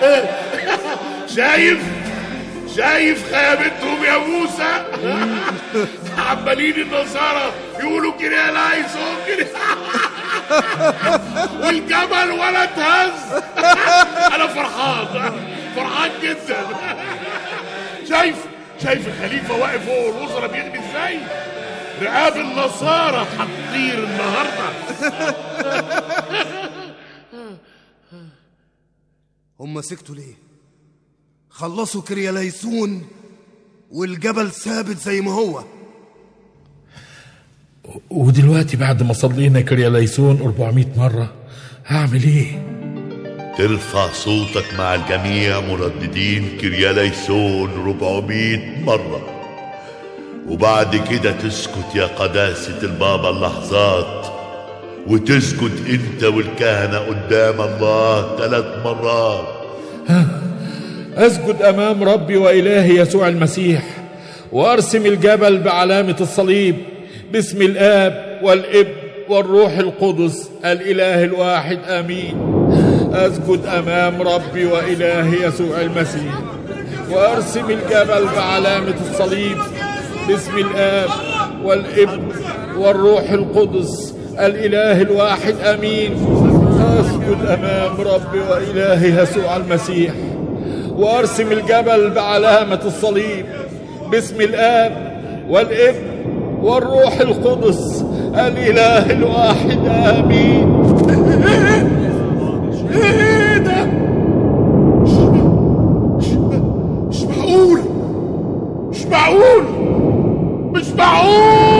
شايف شايف خيابتهم يا موسى عمالين النصارى يقولوا كده يا لايسون كده والجبل ولا اتهز انا فرحان فرحان جدا شايف شايف الخليفه واقف فوق الوزراء بيغني ازاي رقاب النصارى هتطير النهارده هم سكتوا ليه خلصوا كرياليسون والجبل ثابت زي ما هو ودلوقتي بعد ما صلينا كرياليسون 400 مرة هعمل ايه؟ ترفع صوتك مع الجميع مرددين كرياليسون 400 مرة وبعد كده تسكت يا قداسة البابا اللحظات وتسجد انت والكهنة قدام الله ثلاث مرات أسجد أمام ربي وإلهي يسوع المسيح وأرسم الجبل بعلامة الصليب باسم الآب والابن والروح القدس الإله الواحد آمين أسجد أمام ربي وإلهي يسوع المسيح وأرسم الجبل بعلامة الصليب باسم الآب والابن والروح القدس الإله الواحد آمين أسجد أمام ربي وإلهي يسوع المسيح وارسم الجبل بعلامة الصليب باسم الآب والابن والروح القدس الإله الواحد آمين ايه ده مش معقول مش معقول مش معقول